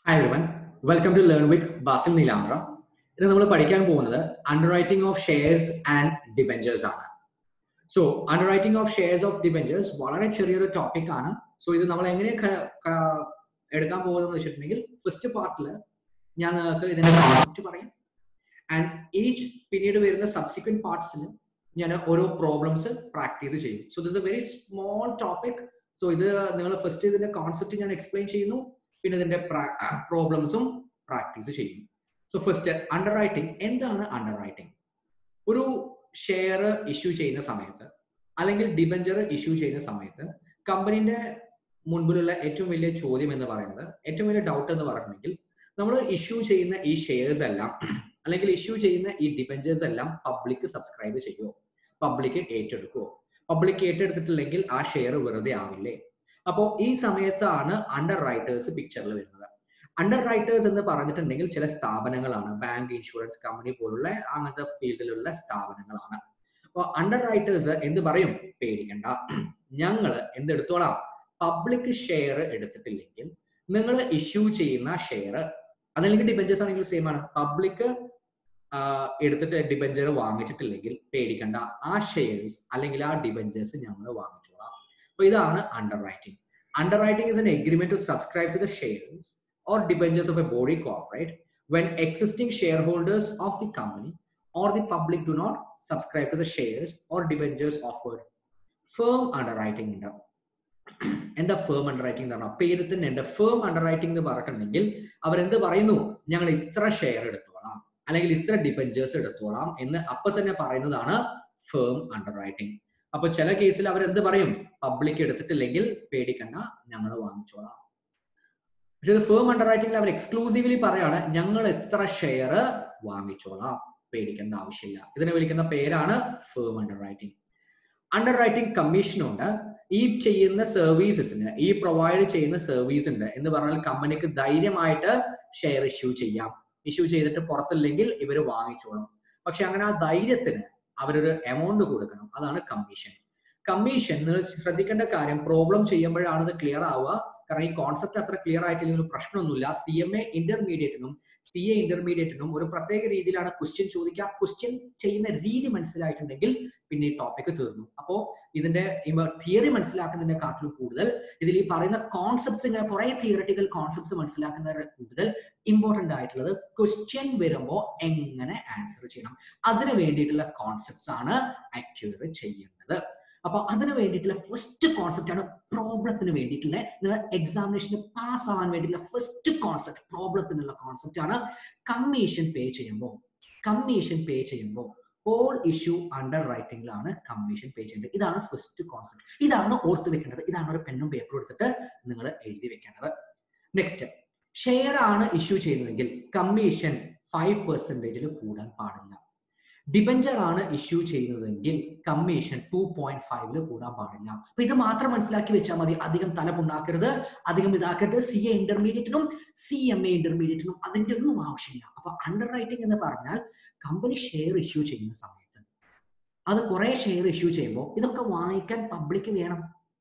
Hi everyone welcome to learn with Basil Neelamra ഇത് നമ്മൾ പഠിക്കാൻ പോകുന്നത് underwriting of shares and debentures ആണ് so underwriting of shares of debentures വളരെ ചെറിയൊരു ടോപ്പിക് ആണ് സോ ഇത് നമ്മൾ എങ്ങനെ ക- ക- എടുക്കാൻ പോകുന്നത് വെച്ചിട്ടുണ്ടെങ്കിൽ ഫസ്റ്റ് പാർട്ടിൽ ഞാൻ നിങ്ങൾക്ക് ഇതിന്റെ കോൺസെപ്റ്റ് പറയും ആൻഡ് ഈച്ച് പിന്നീട് വരുന്ന സബ്സിക്വന്റ് പാർട്സിൽ ഞാൻ ഓരോ പ്രോബ്ലംസ് പ്രാക്ടീസ് ചെയ്യും so this a very small topic so ഇത് നിങ്ങൾ ഫസ്റ്റ് ഇതിന്റെ കോൺസെപ്റ്റ് ഞാൻ എക്സ്പ്ലെയിൻ ചെയ്യുന്നു പിന്നെ ഇതിന്റെ പ്രോബ്ലംസും പ്രാക്ടീസ് ചെയ്യും സോ ഫസ്റ്റ് അണ്ടർ റൈറ്റിംഗ് എന്താണ് അണ്ടർ റൈറ്റിംഗ് ഒരു ഷെയർ ഇഷ്യൂ ചെയ്യുന്ന സമയത്ത് അല്ലെങ്കിൽ ഡിബഞ്ചർ ഇഷ്യൂ ചെയ്യുന്ന സമയത്ത് കമ്പനീന്റെ മുൻപിലുള്ള ഏറ്റവും വലിയ ചോദ്യം എന്ന് പറയുന്നത് ഏറ്റവും വലിയ ഡൗട്ട് എന്ന് പറഞ്ഞിട്ടുണ്ടെങ്കിൽ നമ്മൾ ഇഷ്യൂ ചെയ്യുന്ന ഈ ഷെയർസ് എല്ലാം അല്ലെങ്കിൽ ഇഷ്യൂ ചെയ്യുന്ന ഈ ഡിബഞ്ചേഴ്സ് എല്ലാം പബ്ലിക് സബ്സ്ക്രൈബ് ചെയ്യുമോ പബ്ലിക് ഏറ്റെടുക്കുമോ പബ്ലിക് ഏറ്റെടുത്തിട്ടില്ലെങ്കിൽ ആ ഷെയർ വെറുതെ ആവില്ലേ അപ്പോൾ ഈ സമയത്താണ് അണ്ടർ റൈറ്റേഴ്സ് പിക്ചറിൽ വരുന്നത് അണ്ടർ റൈറ്റേഴ്സ് എന്ന് പറഞ്ഞിട്ടുണ്ടെങ്കിൽ ചില സ്ഥാപനങ്ങളാണ് ബാങ്ക് ഇൻഷുറൻസ് കമ്പനി പോലുള്ള അങ്ങനത്തെ ഫീൽഡിലുള്ള സ്ഥാപനങ്ങളാണ് അപ്പോൾ അണ്ടർ റൈറ്റേഴ്സ് എന്ത് പറയും പേടിക്കണ്ട ഞങ്ങൾ എന്തെടുത്തോളാം പബ്ലിക് ഷെയർ എടുത്തിട്ടില്ലെങ്കിൽ നിങ്ങൾ ഇഷ്യൂ ചെയ്യുന്ന ഷെയർ അതല്ലെങ്കിൽ ഡിബഞ്ചേഴ്സ് ആണെങ്കിൽ സെയിം ആണ് പബ്ലിക് എടുത്തിട്ട് ഡിബഞ്ചർ വാങ്ങിച്ചിട്ടില്ലെങ്കിൽ പേടിക്കണ്ട ആ ഷെയർസ് അല്ലെങ്കിൽ ആ ഡിബഞ്ചേഴ്സ് ഞങ്ങൾ വാങ്ങിച്ചോളാം അപ്പൊ ഇതാണ് underwriting underwriting is an agreement to subscribe to the shares or debentures of a body corporate when existing shareholders of the company or the public do not subscribe to the shares or debentures offered. Firm underwriting ഉണ്ട് എന്താ firm under writing എന്ന് പറഞ്ഞാൽ പേര് തന്നെ ഉണ്ട് firm under writing എന്ന് പറഞ്ഞിട്ടുണ്ടെങ്കിൽ അവരെന്ത് പറയുന്നു ഞങ്ങൾ ഇത്ര ഷെയർ എടുത്തോളാം അല്ലെങ്കിൽ ഇത്ര ഡിബഞ്ചേഴ്സ് എടുത്തോളാം എന്ന് അപ്പൊ തന്നെ പറയുന്നതാണ് ഫേം അണ്ടർ റൈറ്റിംഗ് അപ്പൊ ചില കേസിൽ അവരെന്ത് പറയും പബ്ലിക് എടുത്തിട്ടില്ലെങ്കിൽ പേടിക്കണ്ട ഞങ്ങൾ വാങ്ങിച്ചോളാം പക്ഷെ ഇത് ഫേം അണ്ടർ റൈറ്റിംഗിൽ അവർ എക്സ്ക്ലൂസീവ്ലി പറയാണ് ഞങ്ങൾ എത്ര ഷെയർ വാങ്ങിച്ചോളാം പേടിക്കേണ്ട ആവശ്യമില്ല ഇതിനെ വിളിക്കുന്ന പേരാണ് firm underwriting underwriting commission ഉണ്ട് ഈ ചെയ്യുന്ന സർവീസസിന് ഈ പ്രൊവൈഡ് ചെയ്യുന്ന സർവീസ് ഉണ്ട് എന്ന് പറഞ്ഞാൽ കമ്പനിക്ക് ധൈര്യമായിട്ട് ഷെയർ ഇഷ്യൂ ചെയ്യാം ഇഷ്യൂ ചെയ്തിട്ട് പുറത്തില്ലെങ്കിൽ ഇവർ വാങ്ങിച്ചോളും പക്ഷെ അങ്ങനെ ആ ധൈര്യത്തിന് അവരൊരു എമൗണ്ട് കൊടുക്കണം അതാണ് കമ്മീഷൻ കമ്മീഷൻ നിങ്ങൾ ശ്രദ്ധിക്കേണ്ട കാര്യം പ്രോബ്ലം ചെയ്യുമ്പോഴാണ് ഇത് ക്ലിയർ ആവുക കാരണം ഈ കോൺസെപ്റ്റ് അത്ര ക്ലിയർ ആയിട്ടില്ലെങ്കിൽ പ്രശ്നമൊന്നുമില്ല സി എം എ ഇന്റർമീഡിയറ്റിനും സി എ ഇന്റർമീഡിയറ്റിനും ഒരു പ്രത്യേക രീതിയിലാണ് ക്വസ്റ്റ്യൻ ചോദിക്കുക ക്വസ്റ്റ്യൻ ചെയ്യുന്ന രീതി മനസ്സിലായിട്ടുണ്ടെങ്കിൽ പിന്നെ ഈ ടോപ്പിക് തീർന്നു അപ്പോ ഇതിന്റെ തിയറി മനസ്സിലാക്കുന്നതിനെ കാട്ടിലും കൂടുതൽ ഇതിൽ ഈ പറയുന്ന കോൺസെപ്റ്റ്സ് ഇങ്ങനെ കുറെ തിയറട്ടിക്കൽ കോൺസെപ്റ്റ്സ് മനസ്സിലാക്കുന്നതിന് കൂടുതൽ ഇമ്പോർട്ടന്റ് ആയിട്ടുള്ളത് ക്വസ്റ്റ്യൻ വരുമ്പോൾ എങ്ങനെ ആൻസർ ചെയ്യണം അതിന് വേണ്ടിയിട്ടുള്ള കോൺസെപ്റ്റ്സ് ആണ് അക്യൂർ ചെയ്യേണ്ടത് അപ്പൊ അതിന് വേണ്ടിയിട്ടുള്ള ഫസ്റ്റ് കോൺസെപ്റ്റ് ആണ് പ്രോബ്ലത്തിന് വേണ്ടിയിട്ടുള്ള നിങ്ങൾ എക്സാമിനേഷന് പാസ് ആവാൻ വേണ്ടിയിട്ടുള്ള ഫസ്റ്റ് കോൺസെപ്റ്റ് പ്രോബ്ലത്തിനുള്ള കോൺസെപ്റ്റ് ആണ് കമ്മീഷൻ പേ ചെയ്യുമ്പോൾ കമ്മീഷൻ പേ ചെയ്യുമ്പോൾ ഓൾ ഇഷ്യൂ അണ്ടർ റൈറ്റിംഗിലാണ് കമ്മീഷൻ പേ ചെയ്യേണ്ടത് ഇതാണ് ഫസ്റ്റ് കോൺസെപ്റ്റ് ഇതാണ് ഓർത്ത് വെക്കേണ്ടത് ഇതാണ് ഒരു പെണ്ണും പേപ്പറും എടുത്തിട്ട് നിങ്ങൾ എഴുതി വെക്കേണ്ടത് നെക്സ്റ്റ് ഷെയർ ആണ് ഇഷ്യൂ ചെയ്യുന്നതെങ്കിൽ കമ്മീഷൻ ഫൈവ് പെർസെൻറ്റേജിൽ കൂടാൻ പാടില്ല ഡിബഞ്ചർ ആണ് ഇഷ്യൂ ചെയ്യുന്നതെങ്കിൽ കമ്മീഷൻ ടു പോയിന്റ് ഫൈവില് കൂടാൻ പാടില്ല അപ്പൊ ഇത് മാത്രം മനസ്സിലാക്കി വെച്ചാൽ മതി അധികം തലമുണ്ടാക്കരുത് അധികം ഇതാക്കരുത് സി എ ഇന്റർമീഡിയറ്റിനും സി എം എ ഇന്റർമീഡിയറ്റിനും അതിന്റെ ഒന്നും ആവശ്യമില്ല അപ്പൊ അണ്ടർ റൈറ്റിംഗ് എന്ന് പറഞ്ഞാൽ കമ്പനി ഷെയർ ഇഷ്യൂ ചെയ്യുന്ന സമയത്ത് അത് കുറെ ഷെയർ ഇഷ്യൂ ചെയ്യുമ്പോൾ ഇതൊക്കെ വാങ്ങിക്കാൻ പബ്ലിക് വേണം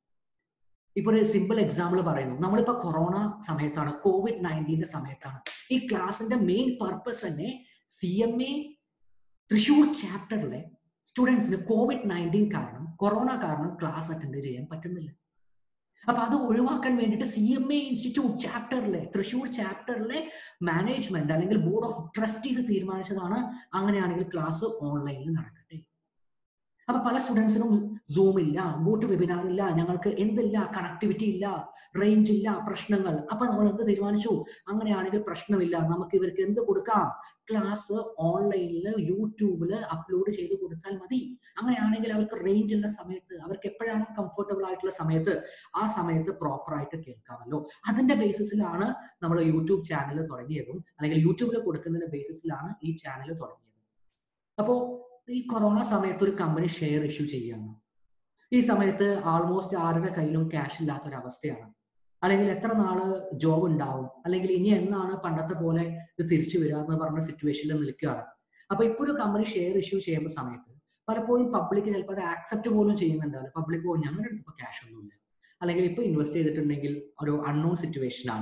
ഇപ്പൊ ഒരു സിമ്പിൾ എക്സാമ്പിൾ പറയുന്നു നമ്മളിപ്പോ കൊറോണ സമയത്താണ് കോവിഡ് നയൻറ്റീന്റെ സമയത്താണ് ഈ ക്ലാസിന്റെ മെയിൻ പർപ്പസ് തന്നെ സി എം എ തൃശൂർ ചാപ്റ്ററിലെ സ്റ്റുഡൻസിന് കോവിഡ് നയൻറ്റീൻ കാരണം കൊറോണ കാരണം ക്ലാസ് അറ്റൻഡ് ചെയ്യാൻ പറ്റുന്നില്ല അപ്പൊ അത് ഒഴിവാക്കാൻ വേണ്ടിയിട്ട് സി എം എ ഇൻസ്റ്റിറ്റ്യൂട്ട് ചാപ്റ്ററിലെ തൃശൂർ ചാപ്റ്ററിലെ മാനേജ്മെന്റ് അല്ലെങ്കിൽ ബോർഡ് ഓഫ് ട്രസ്റ്റീസ് തീരുമാനിച്ചതാണ് അങ്ങനെയാണെങ്കിൽ ക്ലാസ് ഓൺലൈനിൽ നടക്കട്ടെ അപ്പൊ പല സ്റ്റുഡൻസിനും സൂം ഇല്ല ഗോട്ട് വെബിനാർ ഇല്ല ഞങ്ങൾക്ക് എന്തില്ല കണക്ടിവിറ്റി ഇല്ല റേഞ്ച് ഇല്ല പ്രശ്നങ്ങൾ അപ്പൊ നമ്മൾ എന്ത് തീരുമാനിച്ചു അങ്ങനെയാണെങ്കിൽ പ്രശ്നമില്ല നമുക്ക് ഇവർക്ക് എന്ത് കൊടുക്കാം ക്ലാസ് ഓൺലൈനിൽ യൂട്യൂബില് അപ്ലോഡ് ചെയ്ത് കൊടുത്താൽ മതി അങ്ങനെയാണെങ്കിൽ അവർക്ക് റേഞ്ച് ഉള്ള സമയത്ത് അവർക്ക് എപ്പോഴാണ് കംഫർട്ടബിൾ ആയിട്ടുള്ള സമയത്ത് ആ സമയത്ത് പ്രോപ്പർ ആയിട്ട് കേൾക്കാമല്ലോ അതിന്റെ ബേസിസിലാണ് നമ്മൾ യൂട്യൂബ് ചാനൽ തുടങ്ങിയതും അല്ലെങ്കിൽ യൂട്യൂബിൽ കൊടുക്കുന്നതിന്റെ ബേസിസിലാണ് ഈ ചാനൽ തുടങ്ങിയത് അപ്പോ ഈ കൊറോണ സമയത്ത് ഒരു കമ്പനി ഷെയർ ഇഷ്യൂ ചെയ്യാണ് ഈ സമയത്ത് ആൾമോസ്റ്റ് ആരുടെ കയ്യിലും ക്യാഷ് ഇല്ലാത്ത ഒരു അവസ്ഥയാണ് അല്ലെങ്കിൽ എത്ര നാള് ജോബ് ഉണ്ടാവും അല്ലെങ്കിൽ ഇനി എന്നാണ് പണ്ടത്തെ പോലെ ഇത് തിരിച്ചു വരിക എന്ന് പറഞ്ഞ സിറ്റുവേഷനിൽ നിൽക്കുകയാണ് അപ്പൊ ഇപ്പൊ ഒരു കമ്പനി ഷെയർ ഇഷ്യൂ ചെയ്യുന്ന സമയത്ത് പലപ്പോഴും പബ്ലിക് ചിലപ്പോൾ അത് ആക്സെപ്റ്റ് പോലും ചെയ്യുന്നുണ്ടാവില്ല പബ്ലിക് പോലും ഞങ്ങളുടെ അടുത്ത് ഇപ്പൊ ക്യാഷ് ഒന്നുമില്ല അല്ലെങ്കിൽ ഇപ്പൊ ഇൻവെസ്റ്റ് ചെയ്തിട്ടുണ്ടെങ്കിൽ ഒരു അൺനോൺ സിറ്റുവേഷൻ ആണ്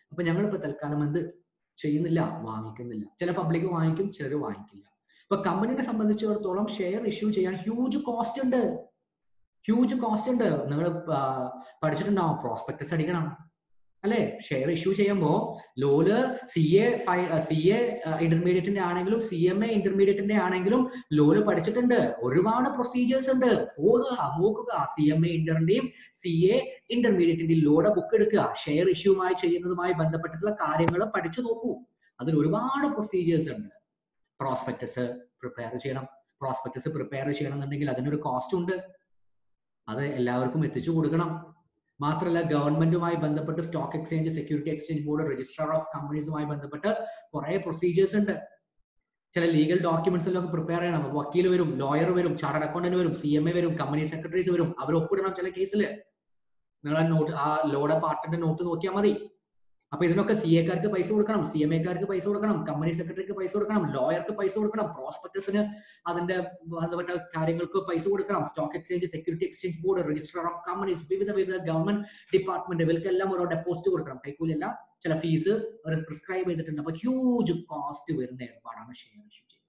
അപ്പൊ ഞങ്ങൾ ഇപ്പൊ തൽക്കാലം എന്ത് ചെയ്യുന്നില്ല വാങ്ങിക്കുന്നില്ല ചില പബ്ലിക് വാങ്ങിക്കും ചിലർ വാങ്ങിക്കില്ല ഇപ്പൊ കമ്പനിനെ സംബന്ധിച്ചിടത്തോളം ഷെയർ ഇഷ്യൂ ചെയ്യാൻ ഹ്യൂജ് കോസ്റ്റ് ഉണ്ട് ഹ്യൂജ് കോസ്റ്റ് ഉണ്ട് നിങ്ങൾ പഠിച്ചിട്ടുണ്ടാവും പ്രോസ്പെക്ടസ് അടിക്കണം അല്ലെ ഷെയർ ഇഷ്യൂ ചെയ്യുമ്പോൾ ലോല് സി എ ഫൈ സി എ ഇന്റർമീഡിയറ്റിന്റെ ആണെങ്കിലും സി എം എ ഇന്റർമീഡിയറ്റിന്റെ ആണെങ്കിലും ലോല് പഠിച്ചിട്ടുണ്ട് ഒരുപാട് പ്രൊസീജിയേഴ്സ് ഉണ്ട് പോകുക നോക്കുക സി എം എ ഇന്ററിന്റെയും സി എ ഇന്റർമീഡിയറ്റിന്റെയും ലോയുടെ ബുക്ക് എടുക്കുക ഷെയർ ഇഷ്യൂമായി ചെയ്യുന്നതുമായി ബന്ധപ്പെട്ടിട്ടുള്ള കാര്യങ്ങൾ പഠിച്ചു നോക്കൂ അതിൽ ഒരുപാട് പ്രൊസീജിയേഴ്സ് ഉണ്ട് പ്രോസ്പെക്ടസ് പ്രിപ്പയർ ചെയ്യണം പ്രോസ്പെക്ടസ് പ്രിപ്പയർ ചെയ്യണം എന്നുണ്ടെങ്കിൽ അതിനൊരു കോസ്റ്റ് ഉണ്ട് അത് എല്ലാവർക്കും എത്തിച്ചു കൊടുക്കണം മാത്രമല്ല ഗവൺമെന്റുമായി ബന്ധപ്പെട്ട് stock exchange security exchange board registrar of കമ്പനീസുമായി ബന്ധപ്പെട്ട് കുറെ പ്രൊസീജിയേഴ്സ് ഉണ്ട് ചില ലീഗൽ ഡോക്യുമെന്റ്സിലൊക്കെ പ്രിപ്പയർ ചെയ്യണം വക്കീൽ വരും ലോയർ വരും ചാർട്ടർ അക്കൗണ്ടന്റ് വരും സി എം എ വരും കമ്പനി സെക്രട്ടറീസ് വരും അവർ ഒപ്പിടണം ചില കേസിൽ നിങ്ങൾ ആ നോട്ട് ആ ലോയുടെ പാർട്ടിന്റെ നോട്ട് നോക്കിയാൽ മതി അപ്പൊ ഇതിനൊക്കെ സി എക്കാർക്ക് പൈസ കൊടുക്കണം സി എം എക്കാർക്ക് പൈസ കൊടുക്കണം കമ്പനി സെക്രട്ടറിക്ക് പൈസ കൊടുക്കണം ലോയർക്ക് പൈസ കൊടുക്കണം പ്രോസ്പെക്ടസിന് അതിന്റെ ബന്ധപ്പെട്ട കാര്യങ്ങൾക്ക് പൈസ കൊടുക്കണം stock exchange security exchange board registrar of companies വിവിധ വിവിധ ഗവൺമെന്റ് ഡിപ്പാർട്ട്മെന്റ് ഇവർക്കെല്ലാം ഓരോ ഡെപ്പോസിറ്റ് കൊടുക്കണം കൈക്കൂലല്ല ചില ഫീസ് അവർ പ്രിസ്ക്രൈബ് ചെയ്തിട്ടുണ്ട് അപ്പൊ ഹ്യൂജ് കോസ്റ്റ് വരുന്ന ഏർപ്പാടാണ് ഷെയർ ഇഷ്യൂ ചെയ്യുന്നത്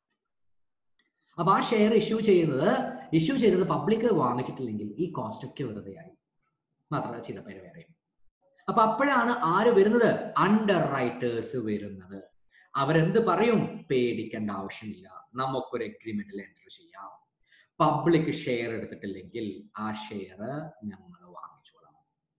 അപ്പൊ ആ ഷെയർ ഇഷ്യൂ ചെയ്യുന്നത് ഇഷ്യൂ ചെയ്തത് പബ്ലിക് വാങ്ങിച്ചിട്ടില്ലെങ്കിൽ ഈ കോസ്റ്റ് ഒക്കെ വെറുതെയായി മാത്രമല്ല ചെയ്ത പേര് വേറെയും അപ്പൊ അപ്പോഴാണ് ആര് വരുന്നത് അണ്ടർ റൈറ്റേഴ്സ് വരുന്നത് അവരെന്ത് പറയും പേടിക്കേണ്ട ആവശ്യമില്ല നമുക്കൊരു എഗ്രിമെന്റിൽ എൻ്റർ ചെയ്യാം പബ്ലിക് ഷെയർ എടുത്തിട്ടില്ലെങ്കിൽ ആ ഷെയർ ഞങ്ങൾ വാങ്ങിച്ചോളാം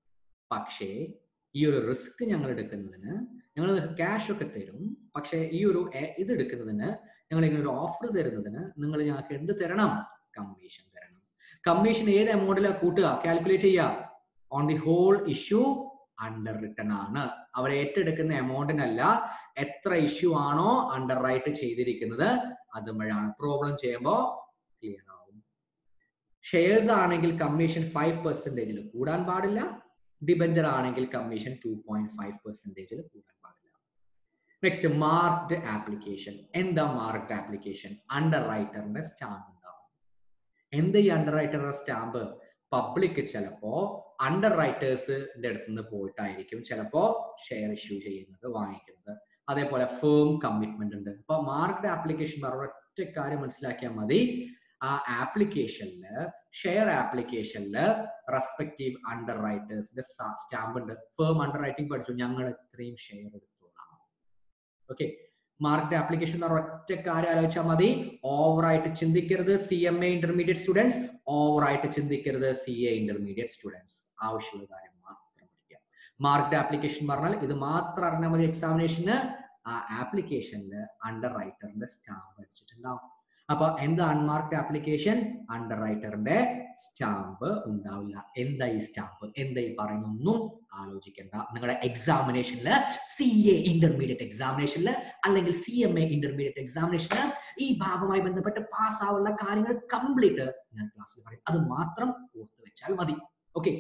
പക്ഷേ ഈ ഒരു റിസ്ക് ഞങ്ങൾ എടുക്കുന്നതിന് ഞങ്ങൾ ക്യാഷ് ഒക്കെ തരും പക്ഷേ ഈ ഒരു ഇത് എടുക്കുന്നതിന് ഞങ്ങൾ ഇങ്ങനെ ഒരു ഓഫർ തരുന്നതിന് നിങ്ങൾ ഞങ്ങൾക്ക് എന്ത് തരണം കമ്മീഷൻ തരണം കമ്മീഷൻ ഏത് എമൗണ്ടിലാണ് കൂട്ടുക കാൽക്കുലേറ്റ് ചെയ്യുക on the whole issue underwritten ആണ് അവർ ഏറ്റെടുക്കുന്ന എമൗണ്ടിനല്ല എത്ര ഇഷ്യൂ ആണോ അണ്ടർ റൈറ്റ് ചെയ്തിരിക്കുന്നത് അതുമ്പോഴാണ് പ്രോബ്ലം ചെയ്യുമ്പോൾ ക്ലിയർ ആവും ഷെയർസ് ആണെങ്കിൽ കമ്മീഷൻ ഫൈവ് പെർസെന്റേജിൽ കൂടാൻ പാടില്ല ഡിബഞ്ചർ ആണെങ്കിൽ കമ്മീഷൻ ടു പോയിന്റ് ഫൈവ് പെർസെന്റേജിൽ കൂടാൻ പാടില്ല നെക്സ്റ്റ് മാർക്ഡ് ആപ്ലിക്കേഷൻ എന്താ മാർക്ഡ് ആപ്ലിക്കേഷൻ അണ്ടർ റൈറ്ററിന്റെ സ്റ്റാമ്പ് ഉണ്ടാവും എന്ത് ഈ അണ്ടർ റൈറ്ററിന്റെ സ്റ്റാമ്പ് പബ്ലിക് ചിലപ്പോ അണ്ടർ റൈറ്റേഴ്സിന്റെ അടുത്ത് നിന്ന് പോയിട്ടായിരിക്കും ചിലപ്പോ ഷെയർ ഇഷ്യൂ ചെയ്യുന്നത് വാങ്ങിക്കുന്നത് അതേപോലെ ഫേം കമ്മിറ്റ്മെന്റ് ഉണ്ട് അപ്പൊ മാർക്ക്ഡ് ആപ്ലിക്കേഷൻ ഒറ്റ കാര്യം മനസ്സിലാക്കിയാൽ മതി ആ ആപ്ലിക്കേഷനില് ഷെയർ ആപ്ലിക്കേഷനില് റെസ്പെക്റ്റീവ് അണ്ടർ റൈറ്റേഴ്സിന്റെ സ്റ്റാമ്പ് ഉണ്ട് ഫേം അണ്ടർ റൈറ്റിംഗ് പഠിച്ചു ഞങ്ങൾ ഇത്രയും ഷെയർ എടുത്തോളാം ഓക്കെ മാർക്ക്ഡ് ആപ്ലിക്കേഷൻ എന്ന് പറഞ്ഞ ഒറ്റ കാര്യം ആലോചിച്ചാൽ മതി ഓവറായിട്ട് ചിന്തിക്കരുത് C M A intermediate students ഓവറായിട്ട് ചിന്തിക്കരുത് സി എ ഇന്റർമീഡിയറ്റ് സ്റ്റുഡൻസ് ആവശ്യമുള്ള കാര്യം മാത്രം പഠിക്കുക മാർക്ക്ഡ് ആപ്ലിക്കേഷൻ പറഞ്ഞാൽ ഇത് മാത്രം അറിഞ്ഞാൽ മതി എക്സാമിനേഷന് ആ ആപ്ലിക്കേഷനിൽ അണ്ടർ റൈറ്ററിന്റെ സ്റ്റാമ്പ് അടിച്ചിട്ടുണ്ടാവും അപ്പൊ എന്താ അൺമാർക്ഡ് ആപ്ലിക്കേഷൻ അണ്ടർ റൈറ്ററിന്റെ സ്റ്റാമ്പ് ഉണ്ടാവില്ല എന്താ ഈ സ്റ്റാമ്പ് എന്താ ഈ പറയുന്നൊന്നും ആലോചിക്കേണ്ട നിങ്ങളുടെ എക്സാമിനേഷനിൽ സി എ ഇന്റർമീഡിയറ്റ് എക്സാമിനേഷനിൽ അല്ലെങ്കിൽ സി എം എ ഇന്റർമീഡിയറ്റ് എക്സാമിനേഷനിൽ ഈ ഭാഗവുമായി ബന്ധപ്പെട്ട് പാസ് ആവുന്ന കാര്യങ്ങൾ കംപ്ലീറ്റ് ഞാൻ ക്ലാസ്സിൽ പറയും അത് മാത്രം ഓർത്ത് വെച്ചാൽ മതി ഓക്കെ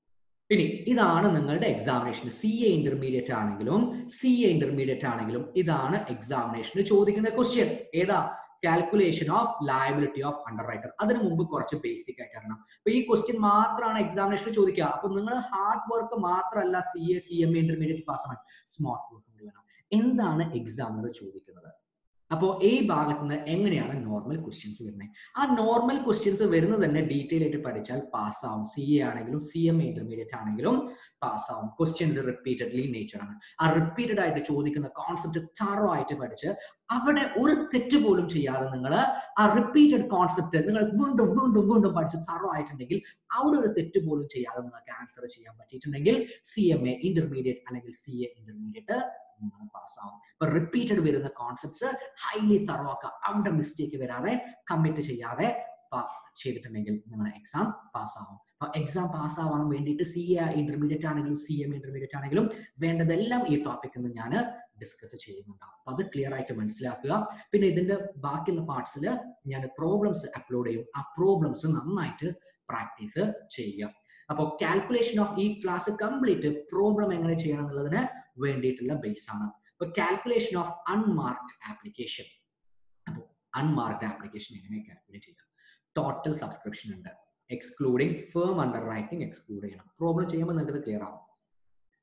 ഇനി ഇതാണ് നിങ്ങളുടെ എക്സാമിനേഷൻ സി എ ഇന്റർമീഡിയറ്റ് ആണെങ്കിലും സി എ ഇന്റർമീഡിയറ്റ് ആണെങ്കിലും ഇതാണ് എക്സാമിനേഷന് ചോദിക്കുന്ന ക്വസ്റ്റ്യൻ ഏതാ calculation of liability of underwriter അതിന് മുമ്പ് കുറച്ച് ബേസിക് ആയിട്ട് അറിയണം അപ്പൊ ഈ ക്വസ്റ്റ്യൻ മാത്രമാണ് എക്സാമിനേഷന് ചോദിക്കുക അപ്പൊ നിങ്ങൾ ഹാർഡ് വർക്ക് മാത്രമല്ല C A C M A intermediate pass ആവാൻ സ്മാർട്ട് വർക്ക് വേണം എന്താണ് എക്സാമിനർ ചോദിക്കുന്നത് അപ്പോൾ ഈ ഭാഗത്ത് നിന്ന് എങ്ങനെയാണ് നോർമൽ ക്വസ്റ്റ്യൻസ് വരുന്നത് ആ നോർമൽ ക്വസ്റ്റ്യൻസ് വരുന്നത് തന്നെ ഡീറ്റെയിൽ ആയിട്ട് പഠിച്ചാൽ പാസ് ആവും സി എ ആണെങ്കിലും സി എം എ ഇന്റർമീഡിയറ്റ് ആണെങ്കിലും പാസ് ആവും ക്വസ്റ്റ്യൻസ് റിപ്പീറ്റഡ്ലി നേച്ചർ ആണ് ആ റിപ്പീറ്റഡ് ആയിട്ട് ചോദിക്കുന്ന കോൺസെപ്റ്റ് തറോ ആയിട്ട് പഠിച്ച് അവിടെ ഒരു തെറ്റ് പോലും ചെയ്യാതെ നിങ്ങൾ ആ റിപ്പീറ്റഡ് കോൺസെപ്റ്റ് നിങ്ങൾ വീണ്ടും വീണ്ടും വീണ്ടും പഠിച്ച് തറോ ആയിട്ടുണ്ടെങ്കിൽ അവിടെ ഒരു തെറ്റ് പോലും ചെയ്യാതെ നിങ്ങൾക്ക് ആൻസർ ചെയ്യാൻ പറ്റിയിട്ടുണ്ടെങ്കിൽ സി എം എ ഇന്റർമീഡിയറ്റ് അല്ലെങ്കിൽ സി എ ഇന്റർമീഡിയറ്റ് നിങ്ങൾ പാസ്സാവും ഇപ്പൊ റിപ്പീറ്റഡ് വരുന്ന കോൺസെപ്റ്റ്സ് ഹൈലി തറവാക്കുക അവിടെ മിസ്റ്റേക്ക് വരാതെ കമ്മിറ്റ് ചെയ്യാതെ ചെയ്തിട്ടുണ്ടെങ്കിൽ നിങ്ങൾ എക്സാം പാസ്സാവും അപ്പൊ എക്സാം പാസ്സാവാൻ വേണ്ടിയിട്ട് സി എ ഇന്റർമീഡിയറ്റ് ആണെങ്കിലും സി എം ഇന്റർമീഡിയറ്റ് ആണെങ്കിലും വേണ്ടതെല്ലാം ഈ ടോപ്പിക് എന്ന് ഞാൻ ഡിസ്കസ് ചെയ്യുന്നുണ്ടാവും അപ്പൊ അത് ക്ലിയർ ആയിട്ട് മനസ്സിലാക്കുക പിന്നെ ഇതിന്റെ ബാക്കിയുള്ള പാർട്സിൽ ഞാൻ പ്രോബ്ലംസ് അപ്ലോഡ് ചെയ്യും ആ പ്രോബ്ലംസ് നന്നായിട്ട് പ്രാക്ടീസ് ചെയ്യുക അപ്പോൾ കാൽക്കുലേഷൻ ഓഫ് ഈ ക്ലാസ് കംപ്ലീറ്റ് പ്രോബ്ലം എങ്ങനെ ചെയ്യണം എന്നുള്ളതിന് വേണ്ടിയിട്ടുള്ള ബേസ് ആണ് അപ്പൊ കാൽക്കുലേഷൻ ഓഫ് അൺമാർക്ഡ് ആപ്ലിക്കേഷൻ അപ്പോൾ അൺമാർക്ഡ് ആപ്ലിക്കേഷൻ എങ്ങനെ കാൽക്കുലേറ്റ് ചെയ്യുക ടോട്ടൽ സബ്സ്ക്രിപ്ഷൻ ഉണ്ട് excluding firm underwriting exclude ചെയ്യണം പ്രോബ്ലം ചെയ്യുമ്പോൾ നിങ്ങൾക്ക് ക്ലിയർ ആവും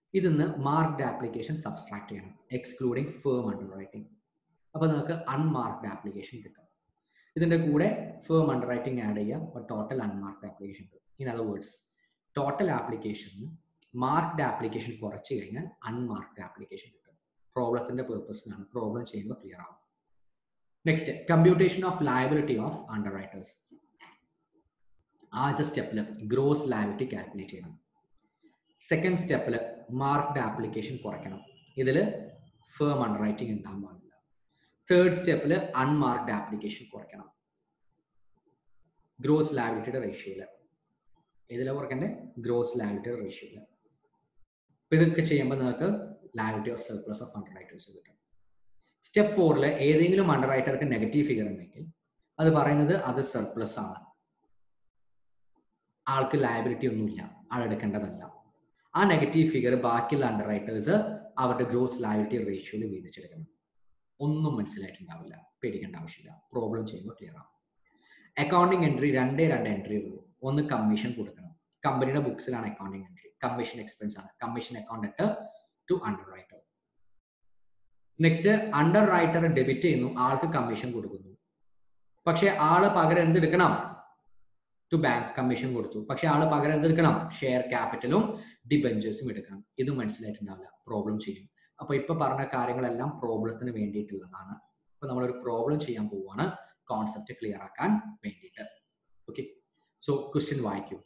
ഇതിന്ന് മാർക്ക്ഡ് ആപ്ലിക്കേഷൻ സബ്സ്ട്രാക്ട് ചെയ്യണം എക്സ്ക്ലൂഡിങ് ഫേം അണ്ടർ റൈറ്റിംഗ് അപ്പോൾ നിങ്ങൾക്ക് അൺമാർക്ക്ഡ് ആപ്ലിക്കേഷൻ കിട്ടും ഇതിന്റെ കൂടെ ഫേം അണ്ടർ റൈറ്റിംഗ് ആഡ് ചെയ്യാം അപ്പോൾ ടോട്ടൽ അൺമാർക്ക്ഡ് ആപ്ലിക്കേഷൻ കിട്ടും ഇൻ അതർ വേർഡ്സ് ടോട്ടൽ ആപ്ലിക്കേഷന് മാർക്ക്ഡ് ആപ്ലിക്കേഷൻ കുറച്ച് കഴിഞ്ഞാൽ അൺമാർക്ക്ഡ് ആപ്ലിക്കേഷൻ കിട്ടും പ്രോബ്ലത്തിന്റെ പേർപ്പസിനാണ് പ്രോബ്ലം ചെയ്യുമ്പോൾ ക്ലിയർ ആവും next computation of liability of underwriters ആദ്യത്തെ സ്റ്റെപ്പിൽ ഗ്രോസ് ലയബിലിറ്റി കാൽക്കുലേറ്റ് ചെയ്യണം സെക്കൻഡ് സ്റ്റെപ്പിൽ മാർക്ക്ഡ് ആപ്ലിക്കേഷൻ കുറയ്ക്കണം ഇതിൽ ഫേം അണ്ടർ റൈറ്റിംഗ് ഉണ്ടാകാൻ പാടില്ല തേർഡ് സ്റ്റെപ്പിൽ അൺമാർക്ക്ഡ് ആപ്ലിക്കേഷൻ കുറയ്ക്കണം ഗ്രോസ് ലയബിലിറ്റിയുടെ റേഷ്യോയിൽ ഇതിലെ കുറയ്ക്കണ്ടേ ഗ്രോസ് ലയബിലിറ്റിയുടെ റേഷ്യോയിൽ ഇതൊക്കെ ചെയ്യുമ്പോൾ നിങ്ങൾക്ക് liability of surplus of underwriters കിട്ടും സ്റ്റെപ്പ് ഫോറിൽ ഏതെങ്കിലും അണ്ടർ റൈറ്റർക്ക് നെഗറ്റീവ് ഫിഗർ ഉണ്ടെങ്കിൽ അത് പറയുന്നത് അത് സർപ്ലസ് ആണ് ആൾക്ക് ലയബിലിറ്റി ഒന്നുമില്ല ആളെടുക്കേണ്ടതല്ല ആ നെഗറ്റീവ് ഫിഗർ ബാക്കിയുള്ള അണ്ടർ റൈറ്റേഴ്സ് അവരുടെ ഗ്രോസ് ലയബിലിറ്റി റേഷ്യോയിൽ വീതിച്ചെടുക്കണം ഒന്നും മനസ്സിലായിട്ടുണ്ടാവില്ല പേടിക്കേണ്ട ആവശ്യമില്ല പ്രോബ്ലം ചെയ്യുമ്പോൾ ക്ലിയർ ആവും അക്കൗണ്ടിങ് എൻട്രി രണ്ടേ രണ്ട് എൻട്രി ഉള്ളൂ ഒന്ന് കമ്മീഷൻ കൊടുക്കണം കമ്പനിയുടെ ബുക്സിലാണ് അക്കൗണ്ടിങ് എൻട്രി കമ്മീഷൻ എക്സ്പെൻസ് ആണ് commission account to underwriter next underwriter debit ചെയ്യുന്നു ആൾക്ക് കമ്മീഷൻ കൊടുക്കുന്നു പക്ഷെ ആള് പകരം എന്തെടുക്കണം ടു ബാങ്ക് കമ്മീഷൻ കൊടുത്തു പക്ഷെ ആള് പകരം എന്തെടുക്കണം ഷെയർ ക്യാപിറ്റലും ഡിബഞ്ചേഴ്സും എടുക്കണം ഇത് മനസ്സിലായിട്ടുണ്ടാവില്ല പ്രോബ്ലം ചെയ്യും അപ്പൊ ഇപ്പൊ പറഞ്ഞ കാര്യങ്ങളെല്ലാം പ്രോബ്ലത്തിന് വേണ്ടിയിട്ടുള്ളതാണ് അപ്പൊ നമ്മളൊരു പ്രോബ്ലം ചെയ്യാൻ പോവുകയാണ് കോൺസെപ്റ്റ് ക്ലിയർ ആക്കാൻ വേണ്ടിയിട്ട് ഓക്കെ സോ ക്വസ്റ്റ്യൻ വായിക്കൂ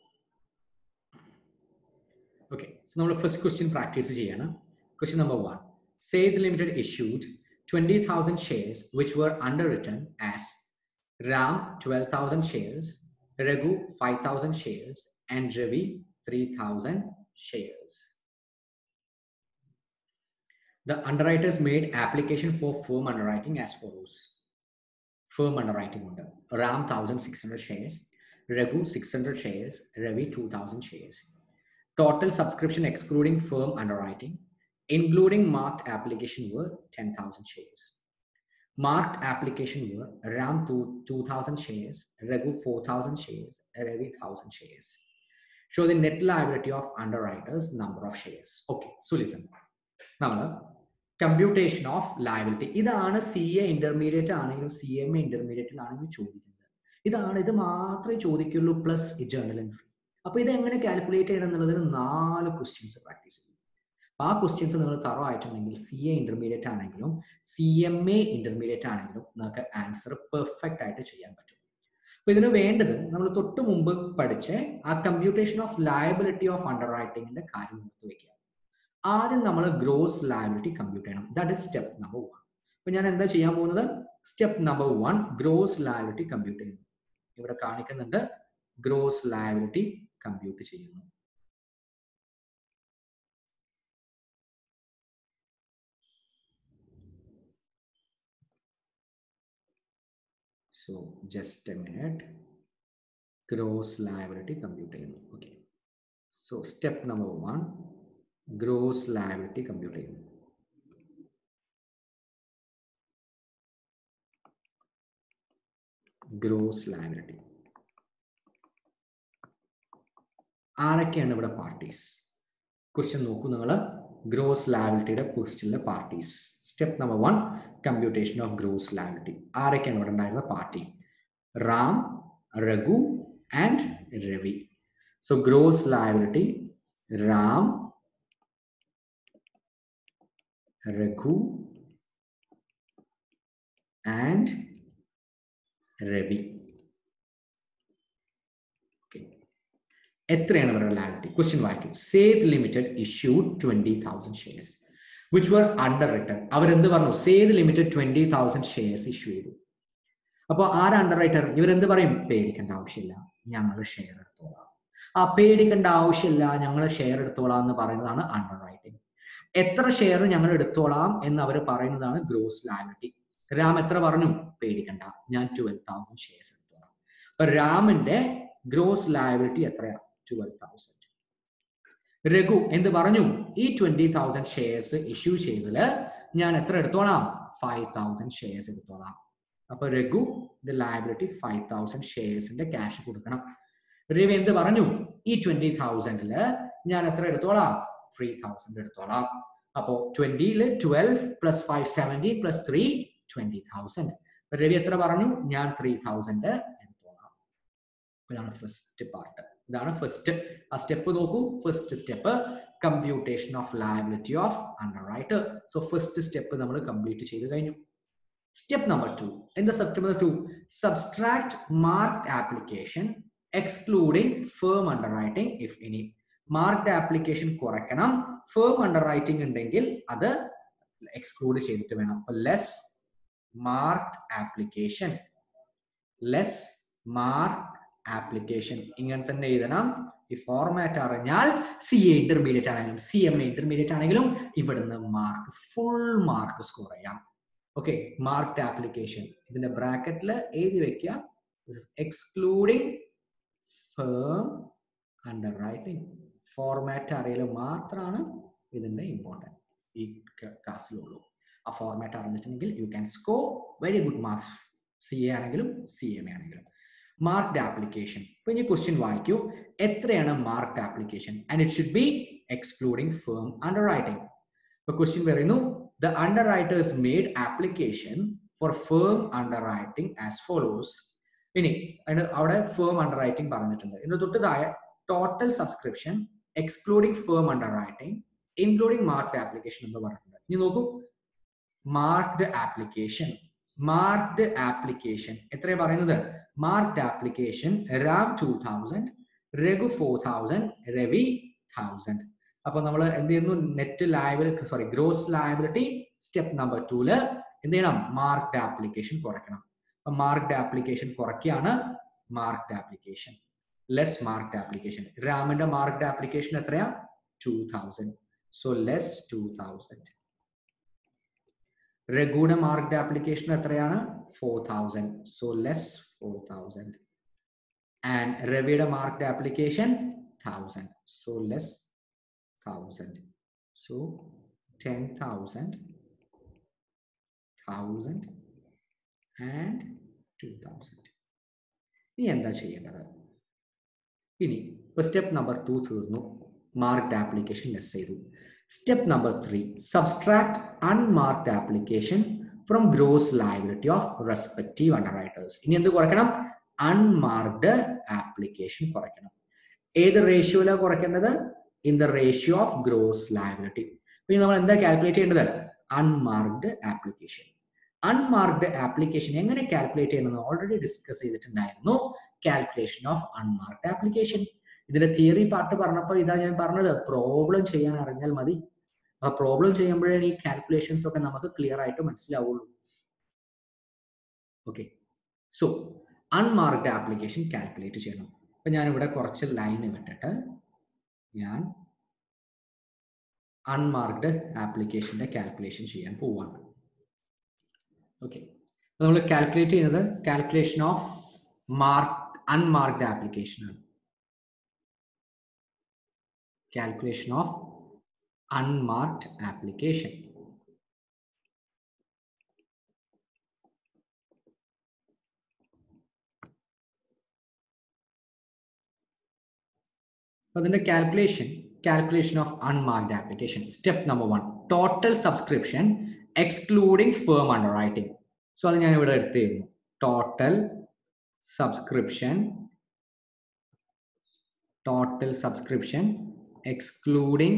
ഓക്കെ സോ നമ്മൾ ഫസ്റ്റ് ക്വസ്റ്റ്യൻ പ്രാക്ടീസ് ചെയ്യാണ് question number one Seth Limited issued 20,000 shares which were underwritten as Ram 12,000 shares, Raghu 5,000 shares, and Ravi 3,000 shares. The underwriters made application for firm underwriting as follows. Firm underwriting under Ram 1,600 shares, Raghu 600 shares, Ravi 2,000 shares. Total subscription excluding firm underwriting including marked application were 10,000 shares. Marked application were Ram 2,000 shares, Raghu 4,000 shares, Ravi 1,000 shares. Show the net liability of underwriters, number of shares. Okay, so listen. നമ്മൾ computation of liability ഇതാണ് C A intermediate ആണെങ്കിലും C M A ഇന്റർമീഡിയറ്റിലാണെങ്കിലും ചോദിക്കുന്നത് ഇതാണ് ഇത് മാത്രമേ ചോദിക്കുള്ളൂ plus ഈ ജേർണൽ എൻട്രി അപ്പൊ ഇത് എങ്ങനെ കാൽക്കുലേറ്റ് ചെയ്യണം എന്നുള്ളതിന് നാല് ക്വസ്റ്റ്യൻസ് പ്രാക്ടീസ് ചെയ്യും ആ ക്വസ്റ്റ്യൻസ് നിങ്ങൾ തറോ ആയിട്ടുണ്ടെങ്കിൽ സി എ ഇന്റർമീഡിയറ്റ് ആണെങ്കിലും സി എം എ ഇന്റർമീഡിയറ്റ് ആണെങ്കിലും നിങ്ങൾക്ക് ആൻസർ പെർഫെക്റ്റ് ആയിട്ട് ചെയ്യാൻ പറ്റും അപ്പൊ ഇതിന് വേണ്ടത് നമ്മൾ തൊട്ട് മുമ്പ് പഠിച്ച ആ കമ്പ്യൂട്ടേഷൻ ഓഫ് ലയബിലിറ്റി ഓഫ് അണ്ടർ റൈറ്റിംഗിന്റെ കാര്യം ഓർത്ത് വെക്കുക ആദ്യം നമ്മൾ ഗ്രോസ് ലയബിലിറ്റി കമ്പ്യൂട്ട് ചെയ്യണം that is step number one അപ്പൊ ഞാൻ എന്താ ചെയ്യാൻ പോകുന്നത് സ്റ്റെപ്പ് number one gross liability compute ചെയ്യുന്നു ഇവിടെ കാണിക്കുന്നുണ്ട് ഗ്രോസ് ലയബിലിറ്റി കമ്പ്യൂട്ട് ചെയ്യുന്നു So just a minute. Gross liability compute ചെയ്യുന്നു okay so step number one gross liability compute ചെയ്യുന്നു ഗ്രോസ് ലയബിലിറ്റി ആരൊക്കെയാണ് ഇവിടെ പാർട്ടീസ് ക്വസ്റ്റ്യൻ നോക്കൂ നിങ്ങൾ ഗ്രോസ് ലയബിലിറ്റിയുടെ ക്വസ്റ്റ്യനിലെ parties step number one computation of gross liability ആരൊക്കെയാണ് ഇവിടെ ഉണ്ടായിരുന്ന party Ram Raghu and Ravi so gross liability Ram Raghu and Ravi എത്രയാണ് ഇവരുടെ ലയബിലിറ്റി ക്വസ്റ്റ്യൻ വായിക്കും Seth limited issued twenty thousand shares which were underwritten അവരെന്ത് പറഞ്ഞു Seth limited twenty thousand shares issue ചെയ്തു അപ്പോൾ ആര് അണ്ടർ റൈറ്റർ ഇവരെന്ത് പറയും പേടിക്കേണ്ട ആവശ്യമില്ല ഞങ്ങൾ ഷെയർ എടുത്തോളാം ആ പേടിക്കേണ്ട ആവശ്യമില്ല ഞങ്ങൾ ഷെയർ എടുത്തോളാം എന്ന് പറയുന്നതാണ് അണ്ടർ റൈറ്റിംഗ് എത്ര ഷെയർ ഞങ്ങൾ എടുത്തോളാം എന്ന് അവർ പറയുന്നതാണ് ഗ്രോസ് ലയബിലിറ്റി രാം എത്ര പറഞ്ഞു പേടിക്കണ്ട ഞാൻ ട്വൽവ് തൗസൻഡ് ഷെയർസ് എടുത്തോളാം അപ്പൊ രാമിന്റെ ഗ്രോസ് ലയബിലിറ്റി എത്രയാ ട്വൽവ് തൗസൻഡ് രഘു എന്ത് പറഞ്ഞു ഈ ട്വന്റി തൗസൻഡ് ഷെയർസ് ഇഷ്യൂ ചെയ്തതില് ഞാൻ എത്ര എടുത്തോളാം ഫൈവ് തൗസൻഡ് ഷെയർസ് എടുത്തോളാം അപ്പൊ രഘു ലയബിലിറ്റി ഫൈവ് തൗസൻഡ് ഷെയർസിന്റെ ക്യാഷ് കൊടുക്കണം രവി എന്ത് പറഞ്ഞു ഈ ട്വന്റി തൗസൻഡില് ഞാൻ എത്ര എടുത്തോളാം ത്രീ തൗസൻഡ് എടുത്തോളാം അപ്പോ ട്വന്റിയില് twelve plus five seventy plus three twenty thousand Ravi എത്ര പറഞ്ഞു ഞാൻ ത്രീ തൗസൻഡ് എടുത്തോളാം ഇതാണ് ഫസ്റ്റ് പാർട്ട് ഇതാണ് ഫസ്റ്റ് ആ സ്റ്റെപ്പ് നോക്കൂ first step computation of liability of underwriter so first step നമ്മൾ കംപ്ലീറ്റ് ചെയ്ത് കഴിഞ്ഞു സ്റ്റെപ്പ് നമ്പർ ടു എന്താ step number two subtract marked application excluding firm underwriting if any marked application കുറയ്ക്കണം firm underwriting ഉണ്ടെങ്കിൽ അത് exclude ചെയ്തിട്ട് വേണം അപ്പൊ less marked application less mark application ഇങ്ങനെ തന്നെ എഴുതണം ഈ ഫോർമാറ്റ് അറിഞ്ഞാൽ സി എ ഇന്റർമീഡിയറ്റ് ആണെങ്കിലും സി എം എ ഇന്റർമീഡിയറ്റ് ആണെങ്കിലും ഇവിടുന്ന് മാർക്ക് ഫുൾ മാർക്ക് സ്കോർ ചെയ്യാം ഓക്കെ മാർക്ട് ആപ്ലിക്കേഷൻ ഇതിന്റെ ബ്രാക്കറ്റിൽ എഴുതി വെക്കുക excluding firm underwriting format അറിയൽ മാത്രമാണ് ഇതിന്റെ ഇമ്പോർട്ടൻറ്റ് ഈ ക്ലാസ്സിലുള്ളൂ ആ ഫോർമാറ്റ് അറിഞ്ഞിട്ടുണ്ടെങ്കിൽ you can score very good marks C A ആണെങ്കിലും സി എം എ ആണെങ്കിലും മാർക്ഡ് ആപ്ലിക്കേഷൻ ഇപ്പൊ ഇനി ക്വസ്റ്റ്യൻ വായിക്കൂ എത്രയാണ് marked application and it should be excluding firm underwriting ഇപ്പൊ ക്വസ്റ്റ്യൻ പറയുന്നു the underwriters made application for firm underwriting as follows ഇനി അതിന് അവിടെ ഫേം അണ്ടർ റൈറ്റിംഗ് പറഞ്ഞിട്ടുണ്ട് ഇതിന് തൊട്ട് താഴെ total subscription excluding firm underwriting including marked application എന്ന് പറഞ്ഞിട്ടുണ്ട് ഇനി നോക്കൂ മാർക്ഡ് ആപ്ലിക്കേഷൻ മാർക്ഡ് ആപ്ലിക്കേഷൻ എത്രയാണ് പറയുന്നത് marked application Ram two thousand Raghu four thousand Ravi thousand അപ്പൊ നമ്മൾ എന്ത് ചെയ്യുന്നു net liability sorry gross liability step number ടൂല് എന്ത് ചെയ്യണം മാർക്ഡ് ആപ്ലിക്കേഷൻ കുറയ്ക്കണം അപ്പൊ മാർക്ഡ് ആപ്ലിക്കേഷൻ കുറയ്ക്കുകയാണ് marked application less marked application രാമിന്റെ മാർക്ഡ് ആപ്ലിക്കേഷൻ എത്രയാ two thousand so less two thousand രഘുയുടെ മാർക്ഡ് ആപ്ലിക്കേഷൻ എത്രയാണ് four thousand so less four thousand and രവിയുടെ marked application thousand so less thousand so ten thousand thousand and two thousand ഇനി എന്താ ചെയ്യേണ്ടത് ഇനി ഇപ്പൊ സ്റ്റെപ്പ് നമ്പർ ടു തീർന്നു marked application less ചെയ്തു step number three subtract unmarked application from gross liability of respective underwriters ഇനി എന്ത് കുറയ്ക്കണം അൺമാർക്ഡ് ആപ്ലിക്കേഷൻ കുറയ്ക്കണം ഏത് റേഷ്യോയിലാണ് കുറയ്ക്കേണ്ടത് in the ratio of gross liability പിന്നെ നമ്മൾ എന്താ കാൽക്കുലേറ്റ് ചെയ്യേണ്ടത് അൺമാർക്ഡ് ആപ്ലിക്കേഷൻ അൺമാർക്ഡ് ആപ്ലിക്കേഷൻ എങ്ങനെ കാൽക്കുലേറ്റ് ചെയ്യണമെന്ന് ഓൾറെഡി ഡിസ്കസ് ചെയ്തിട്ടുണ്ടായിരുന്നു കാൽക്കുലേഷൻ ഓഫ് അൺമാർക്ഡ് ആപ്ലിക്കേഷൻ ഇതിന്റെ തിയറി പാർട്ട് പറഞ്ഞപ്പോൾ ഇതാ ഞാൻ പറഞ്ഞത് പ്രോബ്ലം ചെയ്യാൻ അറിഞ്ഞാൽ മതി ആ പ്രോബ്ലം ചെയ്യുമ്പോഴാണ് ഈ കാൽക്കുലേഷൻസ് ഒക്കെ നമുക്ക് ക്ലിയർ ആയിട്ട് മനസ്സിലാവുള്ളൂ okay so unmarked application calculate ചെയ്യണം അപ്പൊ ഞാൻ ഇവിടെ കുറച്ച് ലൈൻ വിട്ടിട്ട് ഞാൻ അൺമാർക്ഡ് ആപ്ലിക്കേഷന്റെ കാൽക്കുലേഷൻ ചെയ്യാൻ പോവാണ് ഓക്കെ നമ്മൾ കാൽക്കുലേറ്റ് ചെയ്യുന്നത് calculation of mark unmarked application ആണ് calculation of unmarked application. അതിന്റെ calculation calculation of unmarked application step number one total subscription excluding firm underwriting so അത് ഞാൻ ഇവിടെ എടുത്തു തരുന്നു total subscription total subscription excluding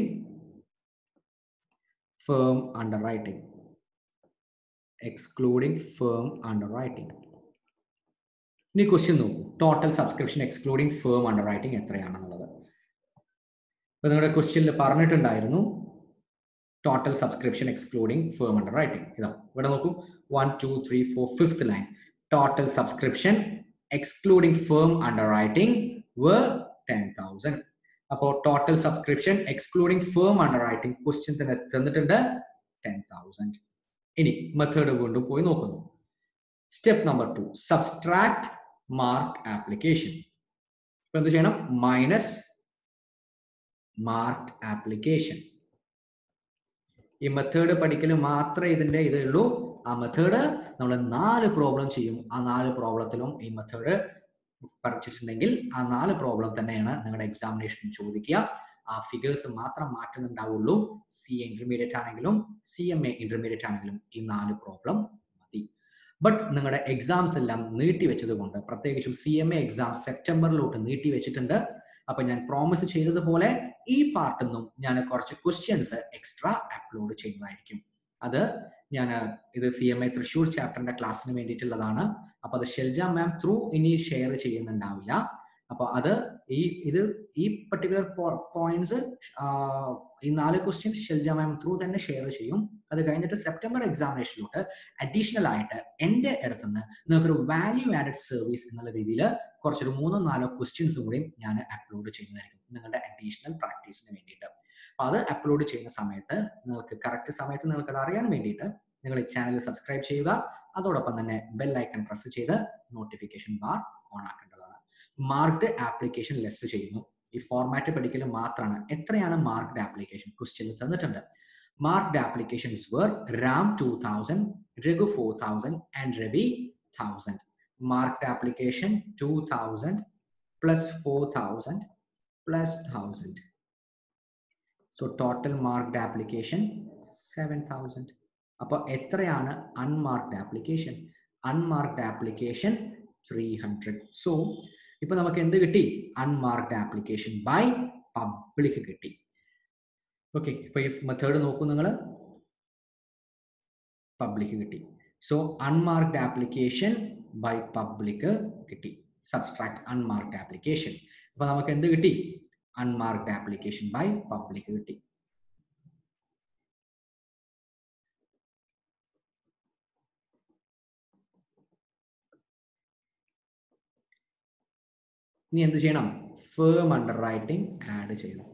firm underwriting excluding firm underwriting ഇനി question നോക്കൂ total subscription excluding firm underwriting എത്രയാണെന്നുള്ളത് ഇപ്പൊ നിങ്ങളുടെ ക്വസ്റ്റ്യനിൽ പറഞ്ഞിട്ടുണ്ടായിരുന്നു total subscription excluding firm underwriting ഇതാ ഇവിടെ നോക്കൂ one to three four fifth line total subscription excluding firm underwriting were ten thousand അപ്പോൾ total subscription excluding firm underwriting question തന്നെ തന്നിട്ടുണ്ട് ടെൻ തൗസൻഡ് ഇനി മെത്തേഡ് വീണ്ടും പോയി നോക്കുന്നു step number two subtract mark application ഇപ്പൊ എന്ത് ചെയ്യണം മൈനസ് മാർക്ക് ആപ്ലിക്കേഷൻ ഈ മെത്തേഡ് പഠിക്കൽ മാത്രമേ ഇതിന്റെ ഇതേ ഉള്ളൂ ആ മെത്തേഡ് നമ്മൾ നാല് പ്രോബ്ലം ചെയ്യും ആ നാല് പ്രോബ്ലത്തിലും ഈ മെത്തേഡ് പഠിച്ചിട്ടുണ്ടെങ്കിൽ ആ നാല് പ്രോബ്ലം തന്നെയാണ് നിങ്ങളുടെ എക്സാമിനേഷൻ ചോദിക്കുക ആ ഫിഗേഴ്സ് മാത്രം മാറ്റുന്നുണ്ടാവുള്ളൂ സി എ ഇന്റർമീഡിയറ്റ് ആണെങ്കിലും സി എം എ ഇന്റർമീഡിയറ്റ് ആണെങ്കിലും ഈ നാല് പ്രോബ്ലം മതി ബട്ട് നിങ്ങളുടെ എക്സാംസ് എല്ലാം നീട്ടി വെച്ചത് കൊണ്ട് പ്രത്യേകിച്ചും സി എം എ എക്സാം സെപ്റ്റംബറിലോട്ട് നീട്ടി വെച്ചിട്ടുണ്ട് അപ്പൊ ഞാൻ പ്രോമിസ് ചെയ്തതുപോലെ ഈ പാർട്ടിൽ നിന്നും ഞാൻ കുറച്ച് ക്വസ്റ്റ്യൻസ് എക്സ്ട്രാ അപ്ലോഡ് ചെയ്യുന്നതായിരിക്കും അത് ഞാൻ ഇത് സി എം എ തൃശ്ശൂർ ചാപ്റ്ററിന്റെ ക്ലാസ്സിന് വേണ്ടിയിട്ടുള്ളതാണ് അപ്പൊ അത് ഷെൽജ മാം ത്രൂ ഇനി ഷെയർ ചെയ്യുന്നുണ്ടാവില്ല അപ്പൊ അത് ഈ ഇത് ഈ പർട്ടിക്കുലർ പോയിന്റ്സ് ഈ നാല് ക്വസ്റ്റ്യൻസ് ഷെൽജ മാം ത്രൂ തന്നെ ഷെയർ ചെയ്യും അത് കഴിഞ്ഞിട്ട് സെപ്റ്റംബർ എക്സാമിനേഷനിലോട്ട് അഡീഷണൽ ആയിട്ട് എൻ്റെ അടുത്തുനിന്ന് നിങ്ങൾക്കൊരു വാല്യൂ ആഡഡ് സർവീസ് എന്നുള്ള രീതിയിൽ കുറച്ചൊരു മൂന്നോ നാലോ ക്വസ്റ്റ്യൻസും കൂടി ഞാൻ അപ്ലോഡ് ചെയ്യുന്നതായിരിക്കും നിങ്ങളുടെ അഡീഷണൽ പ്രാക്ടീസിന് വേണ്ടിയിട്ട് അപ്പൊ അത് അപ്ലോഡ് ചെയ്യുന്ന സമയത്ത് നിങ്ങൾക്ക് കറക്റ്റ് സമയത്ത് നിങ്ങൾക്ക് അത് അറിയാൻ വേണ്ടിയിട്ട് നിങ്ങൾ ഈ ചാനൽ സബ്സ്ക്രൈബ് ചെയ്യുക അതോടൊപ്പം തന്നെ ബെൽ ഐക്കൺ പ്രസ് ചെയ്ത് നോട്ടിഫിക്കേഷൻ ബാർ ഓൺ ആക്കേണ്ടതാണ് മാർക്ക്ഡ് ആപ്ലിക്കേഷൻ ലെസ് ചെയ്യുന്നു ഈ ഫോർമാറ്റ് പഠിക്കൽ മാത്രമാണ് എത്രയാണ് മാർക്ക്ഡ് ആപ്ലിക്കേഷൻ ക്വസ്റ്റ്യൻ തന്നിട്ടുണ്ട് marked applications were Ram two thousand Raghu four thousand and Ravi thousand marked application two thousand plus four thousand plus thousand so total marked application seven thousand അപ്പോൾ എത്രയാണ് unmarked application unmarked application three hundred so ഇപ്പൊ നമുക്ക് എന്ത് കിട്ടി unmarked application by public കിട്ടി okay ഇപ്പൊ ഈ method നോക്കൂ നിങ്ങൾ പബ്ലിക് കിട്ടി so unmarked application by public കിട്ടി സബ്സ്ട്രാക്ട് അൺമാർക്ക്ഡ് ആപ്ലിക്കേഷൻ അപ്പൊ നമുക്ക് എന്ത് കിട്ടി അൺമാർക്ക്ഡ് ആപ്ലിക്കേഷൻ ബൈ പബ്ലിക് കിട്ടി ഇനി എന്ത് ചെയ്യണം ഫേം അണ്ടർ റൈറ്റിംഗ് ആഡ് ചെയ്യണം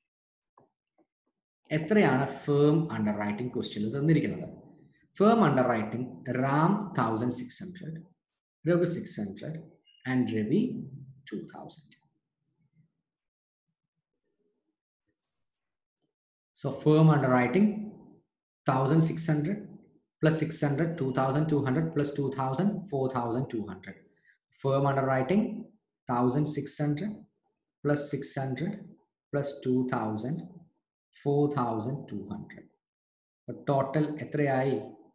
എത്രയാണ് ഫേം അണ്ടർ റൈറ്റിംഗ് ക്വസ്റ്റ്യനിൽ തന്നിരിക്കുന്നത് firm underwriting Ram thousand six hundred Raghu six hundred and Ravi two thousand So firm underwriting 1600 plus 600 2200 plus 2000 4200. Firm underwriting 1600 plus 600 plus 2000 4200. But total എത്രയായി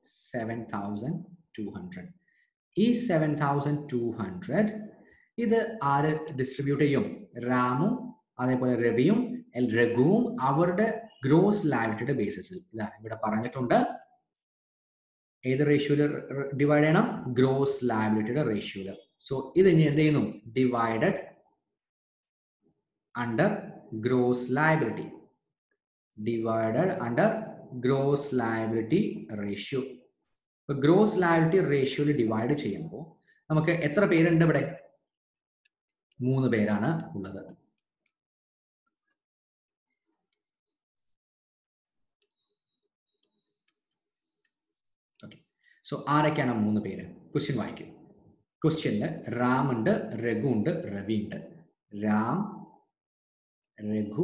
7200. ഈ 7200 ഇത് ആര് ഡിസ്ട്രിബ്യൂട്ട് ചെയ്യും റാമും അതേപോലെ രവിയും എൽ രഘുവും അവരുടെ ഗ്രോസ് ലാബിലിറ്റിയുടെ ബേസിസിൽ ഇതാ ഇവിടെ പറഞ്ഞിട്ടുണ്ട് ഏത് റേഷ്യോയില് ഡിവൈഡ് ചെയ്യണം ഗ്രോസ് ലാബിലിറ്റിയുടെ റേഷ്യോയില് സോ ഇത് ഇനി എന്ത് ചെയ്യുന്നു divided under gross liability divided under gross liability ratio ഇപ്പൊ ഗ്രോസ് ലയബിലിറ്റി റേഷ്യോയിൽ ഡിവൈഡ് ചെയ്യുമ്പോൾ നമുക്ക് എത്ര പേരുണ്ട് ഇവിടെ മൂന്ന് പേരാണ് ഉള്ളത് സോ ആരൊക്കെയാണ് മൂന്ന് പേര് ക്വസ്റ്റ്യൻ വായിക്കും ക്വസ്റ്റ്യനിൽ റാം ഉണ്ട് രഘു ഉണ്ട് രവി ഉണ്ട് രാം രഘു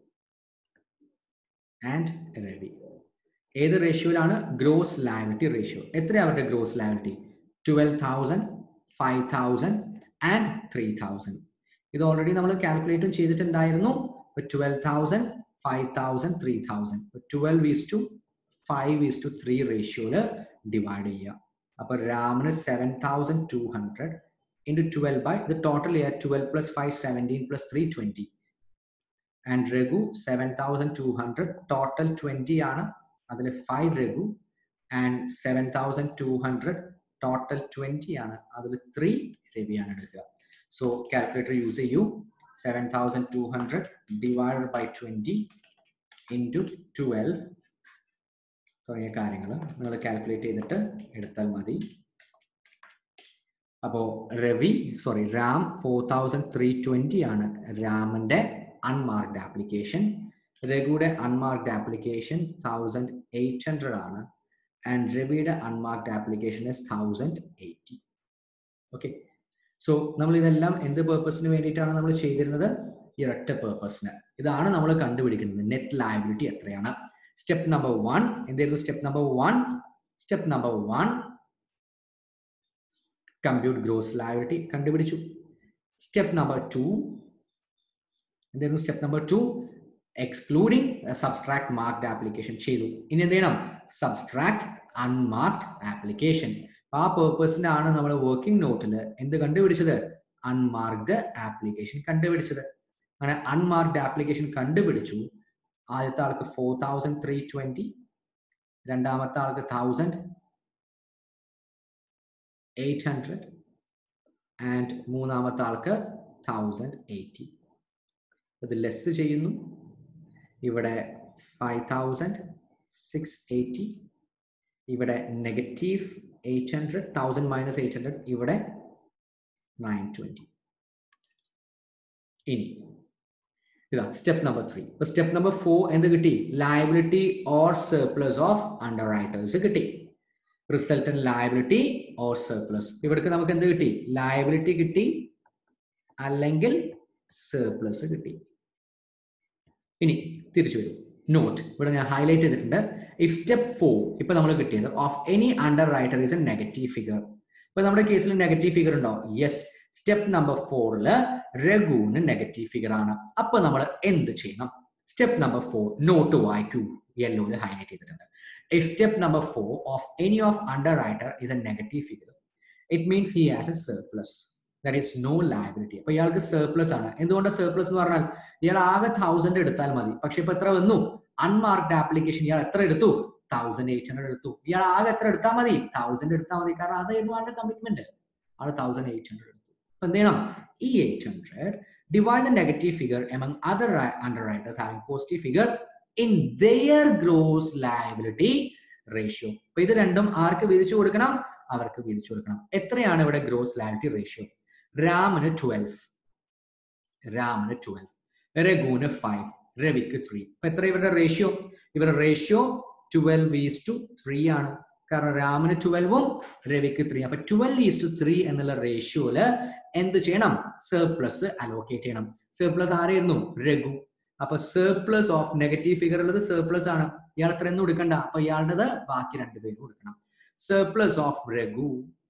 ആൻഡ് രവി ഏത് റേഷ്യോയിലാണ് ഗ്രോസ് ലയബിലിറ്റി റേഷ്യോ എത്ര അവരുടെ gross liability twelve thousand five thousand and three thousand ഇത് ഓൾറെഡി നമ്മൾ കാൽക്കുലേറ്റും ചെയ്തിട്ടുണ്ടായിരുന്നു twelve thousand five thousand three thousand twelve is to five is to three റേഷ്യോയില് ഡിവൈഡ് ചെയ്യുക അപ്പോൾ രാമിന് seven thousand two hundred into twelve by ഇത് total ചെയ്യുക twelve plus five seventeen plus three twenty and Raghu seven thousand two hundred total twenty ആണ് അതിൽ five Raghu and seven thousand two hundred total twenty ആണ് അതിൽ three രവിയാണ് എടുക്കുക so calculator use ചെയ്യൂ seven thousand two hundred divided by twenty into twelve തുടങ്ങിയ കാര്യങ്ങൾ നിങ്ങൾ കാൽക്കുലേറ്റ് ചെയ്തിട്ട് എടുത്താൽ മതി അപ്പോൾ Ravi sorry Ram four thousand three twenty ആണ് രാമിൻ്റെ അൺമാർക്ഡ് ആപ്ലിക്കേഷൻ രഘുയുടെ unmarked application thousand eight hundred ആണ് ആൻഡ് രവിയുടെ unmarked application is thousand eighty okay so നമ്മൾ ഇതെല്ലാം എന്ത് പേർപ്പസിന് വേണ്ടിയിട്ടാണ് നമ്മൾ ചെയ്തിരുന്നത് ഈ ഒറ്റ പേർപ്പസിന് ഇതാണ് നമ്മൾ കണ്ടുപിടിക്കുന്നത് നെറ്റ് ലയബിലിറ്റി എത്രയാണ് സ്റ്റെപ്പ് നമ്പർ വൺ എന്തായിരുന്നു step number one step number one compute gross liability കണ്ടുപിടിച്ചു സ്റ്റെപ്പ് നമ്പർ ടു എന്തായിരുന്നു step number two excluding subtract marked application ചെയ്തു ഇനി എന്ത് ചെയ്യണം സബ്സ്ട്രാക്ട് അൺമാർക്ഡ് ആപ്ലിക്കേഷൻ ആ പേർപ്പസിനാണ് നമ്മൾ വർക്കിംഗ് നോട്ടിൽ എന്ത് കണ്ടുപിടിച്ചത് അൺമാർക്ഡ് ആപ്ലിക്കേഷൻ കണ്ടുപിടിച്ചത് അങ്ങനെ അൺമാർക്ഡ് ആപ്ലിക്കേഷൻ കണ്ടുപിടിച്ചു ആദ്യത്തെ ആൾക്ക് ഫോർ തൗസൻഡ് ത്രീ ട്വന്റി രണ്ടാമത്തെ ആൾക്ക് തൗസൻഡ് എയ്റ്റ് ഹൺഡ്രഡ് ആൻഡ് മൂന്നാമത്തെ ആൾക്ക് തൗസൻഡ് എയ്റ്റി ഇത് ലെസ് ചെയ്യുന്നു ഇവിടെ ഫൈവ് തൗസൻഡ് സിക്സ് എയ്റ്റി ഇവിടെ negative eight hundred thousand minus eight hundred ഇവിടെ നയൻ ട്വൻറ്റി ഇനി ഇതാ സ്റ്റെപ്പ് നമ്പർ ത്രീ ഇപ്പൊ സ്റ്റെപ്പ് നമ്പർ ഫോർ എന്ത് കിട്ടി liability or surplus of underwriters കിട്ടി റിസൾട്ടൻ ലയബിലിറ്റി ഓർ സർപ്ലസ് ഇവിടേക്ക് നമുക്ക് എന്ത് കിട്ടി ലയബിലിറ്റി കിട്ടി അല്ലെങ്കിൽ സർപ്ലസ് കിട്ടി ഇനി തിരിച്ചു വരും നോട്ട് ഇവിടെ ഞാൻ ഹൈലൈറ്റ് ചെയ്തിട്ടുണ്ട് ഇഫ് സ്റ്റെപ്പ് ഫോർ ഇപ്പൊ നമ്മൾ കിട്ടിയത് of any underwriter is a negative figure ഇപ്പൊ നമ്മുടെ കേസിൽ നെഗറ്റീവ് ഫിഗർ ഉണ്ടോ യെസ് സ്റ്റെപ്പ് നമ്പർ ഫോറില് രഘുവിന് നെഗറ്റീവ് ഫിഗർ ആണ് അപ്പൊ നമ്മൾ എന്ത് ചെയ്യണം സ്റ്റെപ്പ് നമ്പർ ഫോർ നോട്ട് വായിക്കൂ യെല്ലോയിൽ ഹൈലൈറ്റ് ചെയ്തിട്ടുണ്ട് if step number four of any of underwriter is a negative figure it means he has a surplus that is no liability അപ്പൊ ഇയാൾക്ക് സർപ്ലസ് ആണ് എന്തുകൊണ്ട് സർപ്ലസ് എന്ന് പറഞ്ഞാൽ ഇയാൾ ആകെ തൗസൻഡ് എടുത്താൽ മതി പക്ഷെ ഇപ്പൊ എത്ര വന്നു അൺമാർക്ഡ് ആപ്ലിക്കേഷൻ ഇയാൾ എത്ര എടുത്തു തൗസൻഡ് എയ്റ്റ് ഹൺഡ്രഡ് എടുത്തു ഇയാൾ ആകെ എത്ര എടുത്താൽ മതി തൗസൻഡ് എടുത്താൽ മതി കാരണം അതായിരുന്നു ആളുടെ കമ്മിറ്റ്മെന്റ് ആള് തൗസൻഡ് എയ്റ്റ് ഹൺഡ്രഡ് എടുത്തു അപ്പൊ എന്ത് ചെയ്യണം ഈ eight hundred divide the negative figure among other underwriters having positive figure in their gross liability ratio അപ്പൊ ഇത് രണ്ടും ആർക്ക് വിധിച്ചു കൊടുക്കണം അവർക്ക് വിധിച്ചു കൊടുക്കണം എത്രയാണ് ഇവിടെ ഗ്രോസ് ലയബിലിറ്റി റേഷ്യോ രാമന് ട്വൽവ് രാമന് ട്വൽവ് രഘുവിന് ഫൈവ് രവിക്ക് ത്രീ അപ്പൊ എത്ര ഇവരുടെ റേഷ്യോ ഇവരുടെ ratio twelve is to three ആണ് കാരണം രാമന് ട്വൽവും രവിക്ക് ത്രീ അപ്പൊ ട്വൽവ് ഈസ് ടു ത്രീ എന്നുള്ള റേഷ്യോയില് എന്ത് ചെയ്യണം സർപ്ലസ് അലോക്കേറ്റ് ചെയ്യണം സർപ്ലസ് ആരായിരുന്നു രഘു അപ്പൊ സർപ്ലസ് ഓഫ് നെഗറ്റീവ് ഫിഗർ ഉള്ളത് സർപ്ലസ് ആണ് ഇയാൾ എത്രയൊന്നും കൊടുക്കണ്ട അപ്പൊ ഇയാളുടേത് ബാക്കി രണ്ടുപേരും കൊടുക്കണം സർപ്ലസ് ഓഫ് രഘു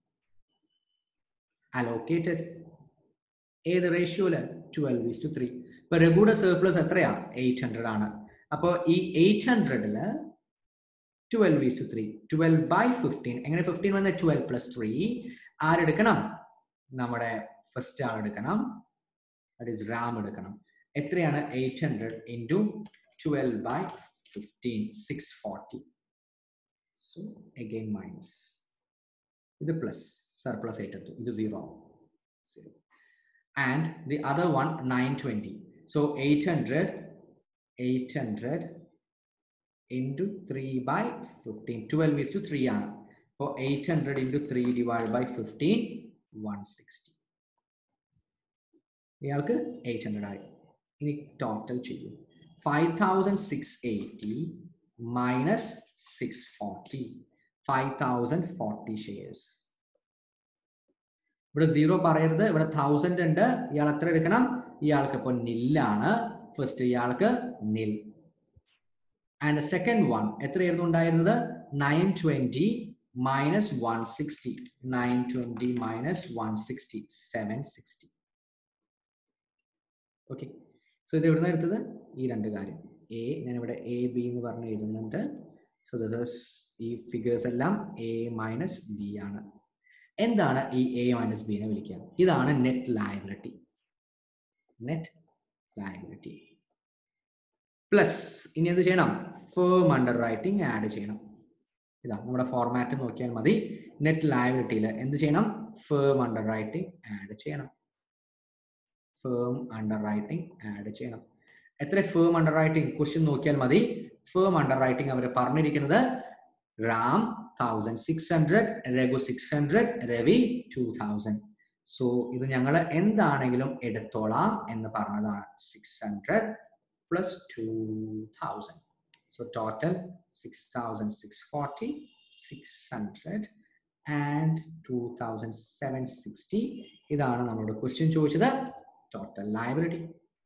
അലോക്കേറ്റഡ് ഏത് റേഷ്യോയില് ട്വൽവ് ഈസ് ടു ത്രീ ഇപ്പൊ രഘുയുടെ സർപ്ലസ് എത്രയാ എയ്റ്റ് ഹൺഡ്രഡ് ആണ് അപ്പൊ ഈ എയ്റ്റ് ഹൺഡ്രഡില് twelve is to three twelve by fifteen എങ്ങനെ ഫിഫ്റ്റീൻ വന്ന ട്വൽവ് പ്ലസ് ത്രീ ആരെടുക്കണം നമ്മുടെ ഫസ്റ്റ് ആൾ എടുക്കണം ദാറ്റ് ഈസ് റാം എടുക്കണം എത്രയാണ് eight hundred into twelve by fifteen six forty so again minus ഇത് പ്ലസ് സർപ്ലസ് എയ്റ്റ് എടുത്തു ഇത് zero zero and the other one 920 so 800 800 into 3 by 15 12 is to 3 ആണ് അപ്പോൾ 800 into 3 divided by 15 160 ഇയാൾക്ക് 800 ആയി ഇനി ടോട്ടൽ ചെയ്യൂ 5680 minus 640 5040 shares ഇവിടെ സീറോ പറയരുത് ഇവിടെ തൗസൻഡ് ഉണ്ട് ഇയാൾ എത്ര എടുക്കണം ഇയാൾക്ക് ഇപ്പോൾ നില്ലാണ് ഫസ്റ്റ് ഇയാൾക്ക് നിൽ ആൻഡ് സെക്കൻഡ് വൺ എത്രയായിരുന്നു ഉണ്ടായിരുന്നത് nine twenty minus one sixty nine twenty minus one sixty seven sixty okay so ഇത് എവിടുന്ന എടുത്തത് ഈ രണ്ട് കാര്യം എ ഞാനിവിടെ എ ബി എന്ന് പറഞ്ഞ് എഴുതുന്നുണ്ട് സോ ദിസ് ഈ ഫിഗേഴ്സ് എല്ലാം എ മൈനസ് ബി ആണ് എന്താണ് ഈ എ മൈനസ് ബിനെ വിളിക്കുക ഇതാണ് net liability net liability plus ഇനി എന്ത് ചെയ്യണം ഫേം അണ്ടർ റൈറ്റിംഗ് ആഡ് ചെയ്യണം ഇതാ നമ്മുടെ ഫോർമാറ്റ് നോക്കിയാൽ മതി നെറ്റ് ലയബിലിറ്റിയിൽ എന്ത് ചെയ്യണം ഫേം അണ്ടർ റൈറ്റിംഗ് ആഡ് ചെയ്യണം ഫേം അണ്ടർ റൈറ്റിംഗ് ആഡ് ചെയ്യണം എത്ര ഫേം അണ്ടർ റൈറ്റിംഗ് ക്വസ്റ്റ്യൻ നോക്കിയാൽ മതി ഫേം അണ്ടർ റൈറ്റിംഗ് അവർ പറഞ്ഞിരിക്കുന്നത് Ram thousand six hundred Raghu six hundred Ravi two thousand so ഇത് ഞങ്ങൾ എന്താണെങ്കിലും എടുത്തോളാം എന്ന് പറഞ്ഞതാണ് six hundred plus two thousand so total six thousand six forty six hundred and two thousand seven sixty ഇതാണ് നമ്മളോട് ക്വസ്റ്റ്യൻ ചോദിച്ചത് total liability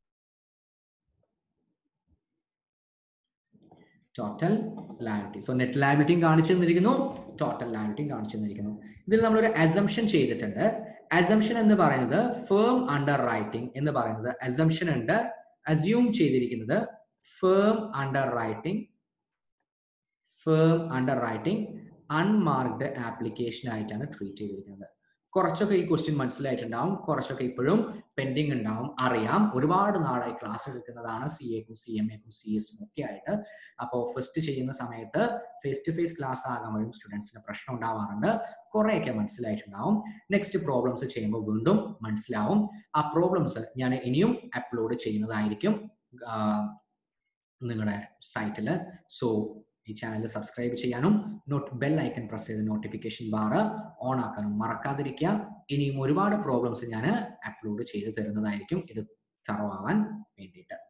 total liability so net ലയബിലിറ്റിയും കാണിച്ചു തന്നിരിക്കുന്നു ടോട്ടൽ ലയബിലിറ്റിയും കാണിച്ചു തന്നിരിക്കുന്നു ഇതിൽ നമ്മളൊരു അസംഷൻ ചെയ്തിട്ടുണ്ട് അസംഷൻ എന്ന് പറയുന്നത് ഫേം അണ്ടർ റൈറ്റിംഗ് എന്ന് പറയുന്നത് അസംഷൻ ഉണ്ട് അസ്യൂം ചെയ്തിരിക്കുന്നത് firm underwriting firm underwriting unmarked application ആയിട്ടാണ് ട്രീറ്റ് ചെയ്തിരിക്കുന്നത് കുറച്ചൊക്കെ ഈ ക്വസ്റ്റ്യൻ മനസ്സിലായിട്ടുണ്ടാവും കുറച്ചൊക്കെ ഇപ്പോഴും പെൻഡിങ് ഉണ്ടാവും അറിയാം ഒരുപാട് നാളായി ക്ലാസ് എടുക്കുന്നതാണ് സി എക്കും സി എം എക്കും സി എസും ഒക്കെ ആയിട്ട് അപ്പോൾ ഫസ്റ്റ് ചെയ്യുന്ന സമയത്ത് ഫേസ് ടു ഫേസ് ക്ലാസ് ആകുമ്പോഴും സ്റ്റുഡൻസിന് പ്രശ്നം ഉണ്ടാവാറുണ്ട് കുറേയൊക്കെ മനസ്സിലായിട്ടുണ്ടാവും നെക്സ്റ്റ് പ്രോബ്ലംസ് ചെയ്യുമ്പോൾ വീണ്ടും മനസ്സിലാവും ആ പ്രോബ്ലംസ് ഞാൻ ഇനിയും അപ്ലോഡ് ചെയ്യുന്നതായിരിക്കും നിങ്ങളുടെ സൈറ്റിൽ സോ ഈ ചാനൽ സബ്സ്ക്രൈബ് ചെയ്യാനും നോട്ട് ബെൽ ഐക്കൺ പ്രസ് ചെയ്ത് നോട്ടിഫിക്കേഷൻ ബാർ ഓൺ ആക്കാനും മറക്കാതിരിക്കുക ഇനിയും ഒരുപാട് പ്രോബ്ലംസ് ഞാൻ അപ്ലോഡ് ചെയ്ത് തരുന്നതായിരിക്കും ഇത് തറവാവാൻ വേണ്ടിയിട്ട്